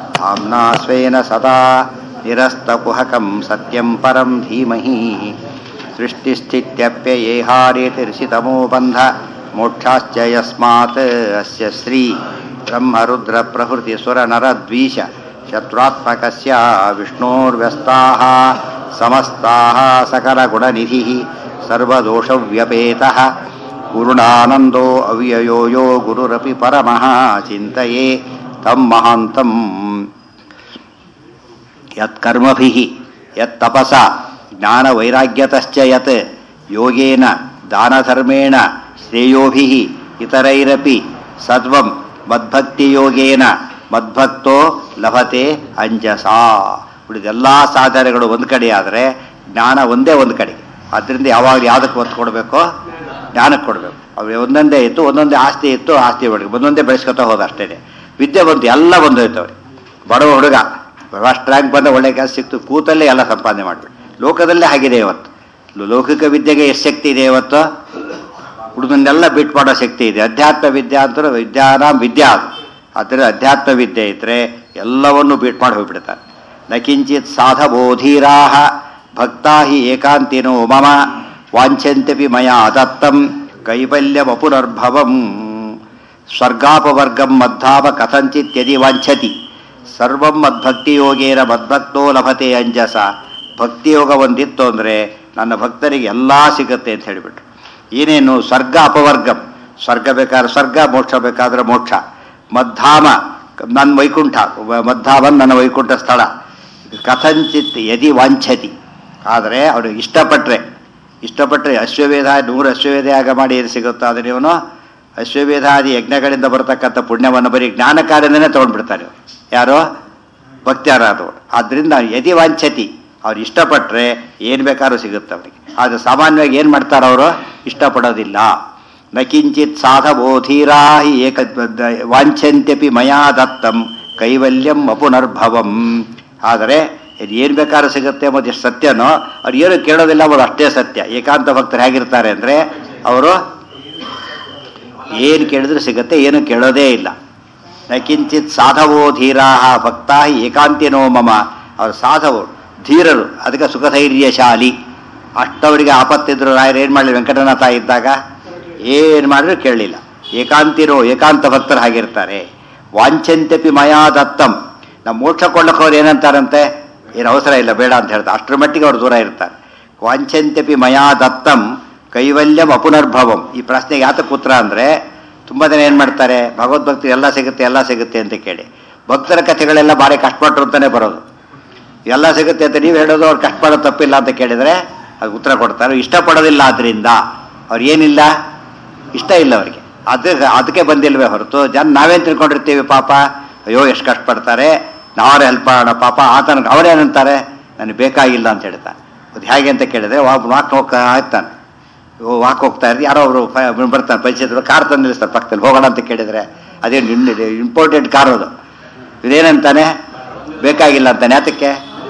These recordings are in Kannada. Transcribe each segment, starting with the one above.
धाम्ना स्वेन सदा निरस्तकुहकं सत्यं परं धीमहि सृष्टिस्थित्यप्ययेहारेतिर्षितमो बन्ध मोक्षाश्च यस्मात् अस्य श्री ब्रह्मरुद्रप्रभृतिसुरनरद्वीष शत्रुत्मकस्य विष्णोर्व्यस्ताः समस्ताः सकलगुणनिधिः सर्वदोषव्यपेतः गुरुणानन्दो अव्ययो यो गुरुरपि परमः चिन्तये तं महान्तम् यत्कर्मभिः यत्तपसा ज्ञानवैराग्यतश्च यत् योगेन दानधर्मेण श्रेयोभिः इतरैरपि सद्वं ಮದ್ಭಕ್ತಿಯೋಗೇನ ಮದ್ಭಕ್ತೋ ಲಭತೆ ಅಂಜಸ ಉಳಿದೆಲ್ಲ ಸಾಧನೆಗಳು ಒಂದು ಕಡೆ ಆದರೆ ಜ್ಞಾನ ಒಂದೇ ಒಂದು ಕಡೆ ಅದರಿಂದ ಯಾವಾಗ ಯಾವುದಕ್ಕೆ ಒತ್ತು ಕೊಡಬೇಕೋ ಜ್ಞಾನಕ್ಕೆ ಕೊಡಬೇಕು ಅವ್ರು ಒಂದೊಂದೇ ಇತ್ತು ಒಂದೊಂದೇ ಆಸ್ತಿ ಇತ್ತು ಆಸ್ತಿ ಒಳಗೆ ಒಂದೊಂದೇ ಬೆಳೆಸ್ಕೊತಾ ಹೋದ ಅಷ್ಟೇ ವಿದ್ಯೆ ಬಂತು ಎಲ್ಲ ಬಂದೋಯ್ತು ಅವ್ರಿಗೆ ಬಡವ ಹುಡುಗ ಫಸ್ಟ್ ರ್ಯಾಂಕ್ ಬಂದ ಒಳ್ಳೆ ಕೆಲಸ ಸಿಕ್ತು ಕೂತಲ್ಲೇ ಎಲ್ಲ ಸಂಪಾದನೆ ಮಾಡಿಬಿಟ್ಟು ಲೋಕದಲ್ಲೇ ಆಗಿದೆ ಇವತ್ತು ಲೌಕಿಕ ವಿದ್ಯೆಗೆ ಎಷ್ಟು ಶಕ್ತಿ ಇದೆ ಇವತ್ತು ಹುಡುಗನ್ನೆಲ್ಲ ಬಿಟ್ಟು ಮಾಡೋ ಶಕ್ತಿ ಇದೆ ಅಧ್ಯಾತ್ಮ ವಿದ್ಯಾ ಅಂತ ವಿದ್ಯಾನ ವಿದ್ಯಾ ಅದು ಆದ್ದರಿಂದ ಅಧ್ಯಾತ್ಮ ವಿದ್ಯೆ ಇದ್ದರೆ ಎಲ್ಲವನ್ನೂ ಬಿಟ್ಟು ಮಾಡಿ ಹೋಗ್ಬಿಡ್ತಾರೆ ನ ಕಿಂಚಿತ್ ಸಾಧಬೋಧೀರಾ ಭಕ್ತಾ ಹಿ ಏಕಾಂತಿನೋ ಮಮ ವಾಂಛಂತ್ಯಪಿ ಮಯಾ ದತ್ತಂ ಕೈವಲ್ಯವಪುನರ್ಭವಂ ಸ್ವರ್ಗಾಪವರ್ಗಂ ಮದ್ಧಾವ ಕಥಂಚಿತ್ ಯದಿ ವಾಂಛತಿ ಸರ್ವಂ ಮದ್ಭಕ್ತಿಯೋಗೇನ ಮದ್ಭಕ್ತೋ ಲಭತೆ ಅಂಜಸ ಭಕ್ತಿಯೋಗ ಒಂದಿತ್ತು ಅಂದರೆ ನನ್ನ ಭಕ್ತರಿಗೆ ಎಲ್ಲ ಸಿಗುತ್ತೆ ಅಂತ ಹೇಳಿಬಿಟ್ರು ಏನೇನು ಸ್ವರ್ಗ ಅಪವರ್ಗಂ ಸ್ವರ್ಗ ಬೇಕಾದ್ರೆ ಸ್ವರ್ಗ ಮೋಕ್ಷ ಬೇಕಾದ್ರೆ ಮೋಕ್ಷ ಮದ್ಧಾಮ ನನ್ನ ವೈಕುಂಠ ಮದ್ಧಾಮನ್ ನನ್ನ ವೈಕುಂಠ ಸ್ಥಳ ಕಥಂಚಿತ್ ಯದಿ ವಾಂಛತಿ ಆದರೆ ಅವನು ಇಷ್ಟಪಟ್ಟರೆ ಇಷ್ಟಪಟ್ಟರೆ ಅಶ್ವವೇಧ ನೂರು ಅಶ್ವವೇಧ ಯಾಗ ಮಾಡಿ ಏನು ಸಿಗುತ್ತೋ ಅದನ್ನ ಇವನು ಅಶ್ವವೇಧಾದಿ ಯಜ್ಞಗಳಿಂದ ಬರತಕ್ಕಂಥ ಪುಣ್ಯವನ್ನು ಬರೀ ಜ್ಞಾನ ಕಾರ್ಯನೇ ತೊಗೊಂಡ್ಬಿಡ್ತಾನೆ ಯಾರೋ ಭಕ್ತ್ಯಾರಾದವರು ಆದ್ದರಿಂದ ಯದಿ ವಾಂಛತಿ ಅವ್ರು ಇಷ್ಟಪಟ್ಟರೆ ಏನು ಬೇಕಾದ್ರೂ ಸಿಗುತ್ತೆ ಅವರಿಗೆ ಆದರೆ ಸಾಮಾನ್ಯವಾಗಿ ಏನು ಮಾಡ್ತಾರೆ ಅವರು ಇಷ್ಟಪಡೋದಿಲ್ಲ ನ ಕಿಂಚಿತ್ ಸಾಧಬೋಧೀರಾ ಹಿ ಏಕ ವಾಂಛಂತ್ಯಪಿ ಮಯಾ ದತ್ತಂ ಕೈವಲ್ಯಂ ಅಪುನರ್ಭವಂ ಆದರೆ ಇದು ಏನು ಬೇಕಾದ್ರೂ ಸಿಗುತ್ತೆ ಎಂಬುದು ಎಷ್ಟು ಸತ್ಯನೋ ಅವ್ರು ಏನು ಕೇಳೋದಿಲ್ಲ ಎಂಬುದು ಅಷ್ಟೇ ಸತ್ಯ ಏಕಾಂತ ಭಕ್ತರು ಹೇಗಿರ್ತಾರೆ ಅಂದರೆ ಅವರು ಏನು ಕೇಳಿದ್ರು ಸಿಗುತ್ತೆ ಏನು ಕೇಳೋದೇ ಇಲ್ಲ ನ ಕಿಂಚಿತ್ ಸಾಧವೋ ಧೀರಾ ಭಕ್ತಾ ಏಕಾಂತಿನೋ ಮಮ ಅವರು ಸಾಧವರು ಧೀರರು ಅದಕ್ಕೆ ಸುಖಧೈರ್ಯಶಾಲಿ ಅಷ್ಟವರಿಗೆ ಆಪತ್ತಿದ್ರು ರಾಯರು ಏನು ಮಾಡಲಿ ವೆಂಕಟನಾಥ ಇದ್ದಾಗ ಏನು ಮಾಡಿದ್ರು ಕೇಳಲಿಲ್ಲ ಏಕಾಂತಿರೋ ಏಕಾಂತ ಭಕ್ತರು ಹಾಗಿರ್ತಾರೆ ವಾಂಛಂತ್ಯಪಿ ಮಯಾ ದತ್ತಂ ನಮ್ಮ ಮೋಕ್ಷ ಕೊಳ್ಳಕ್ಕೆ ಅವ್ರು ಏನಂತಾರಂತೆ ಏನು ಅವಸರ ಇಲ್ಲ ಬೇಡ ಅಂತ ಹೇಳ್ತಾರೆ ಅಷ್ಟರ ಮಟ್ಟಿಗೆ ಅವ್ರು ದೂರ ಇರ್ತಾರೆ ವಾಂಛಂತ್ಯಪಿ ಮಯಾ ದತ್ತಂ ಕೈವಲ್ಯಂ ಅಪುನರ್ಭವಂ ಈ ಪ್ರಶ್ನೆಗೆ ಯಾತಕ್ಕೆ ಉತ್ತರ ಅಂದರೆ ತುಂಬ ಜನ ಏನು ಮಾಡ್ತಾರೆ ಭಗವದ್ಭಕ್ತಿ ಎಲ್ಲ ಸಿಗುತ್ತೆ ಎಲ್ಲ ಸಿಗುತ್ತೆ ಅಂತ ಕೇಳಿ ಭಕ್ತರ ಕಥೆಗಳೆಲ್ಲ ಭಾರಿ ಕಷ್ಟಪಟ್ಟರು ಅಂತಲೇ ಬರೋದು ಎಲ್ಲ ಸಿಗುತ್ತೆ ಅಂತ ನೀವು ಹೇಳೋದು ಅವ್ರು ಕಷ್ಟಪಡೋದು ತಪ್ಪಿಲ್ಲ ಅಂತ ಕೇಳಿದರೆ ಅದು ಉತ್ತರ ಕೊಡ್ತಾರೆ ಇಷ್ಟಪಡೋದಿಲ್ಲ ಆದ್ದರಿಂದ ಅವ್ರು ಏನಿಲ್ಲ ಇಷ್ಟ ಇಲ್ಲ ಅವರಿಗೆ ಅದಕ್ಕೆ ಅದಕ್ಕೆ ಬಂದಿಲ್ವೇ ಹೊರತು ಜನ ನಾವೇನು ತಿಳ್ಕೊಂಡಿರ್ತೀವಿ ಪಾಪ ಅಯ್ಯೋ ಎಷ್ಟು ಕಷ್ಟಪಡ್ತಾರೆ ನಾವ್ರೆ ಹೆಲ್ಪ್ ಮಾಡೋಣ ಪಾಪ ಆತನ ಅವರೇನಂತಾರೆ ನನಗೆ ಬೇಕಾಗಿಲ್ಲ ಅಂತ ಹೇಳ್ತಾರೆ ಅದು ಹೇಗೆ ಅಂತ ಕೇಳಿದ್ರೆ ಒಬ್ಬ ವಾಕ್ ಹೋಗ್ತಾ ಇರ್ತಾನೆ ವಾಕ್ ಹೋಗ್ತಾ ಇರ್ತೀವಿ ಯಾರೋ ಅವರು ಬರ್ತಾನೆ ಪರಿಚಯದವರು ಕಾರ್ ತಂದು ನಿಲ್ಲಿಸ್ತಾರೆ ಪಕ್ಕದಲ್ಲಿ ಹೋಗೋಣ ಅಂತ ಕೇಳಿದರೆ ಅದೇನು ಇಂಪಾರ್ಟೆಂಟ್ ಕಾರ್ ಅದು ಇದೇನಂತಾನೆ ಬೇಕಾಗಿಲ್ಲ ಅಂತಾನೆ ಯಾತಕ್ಕೆ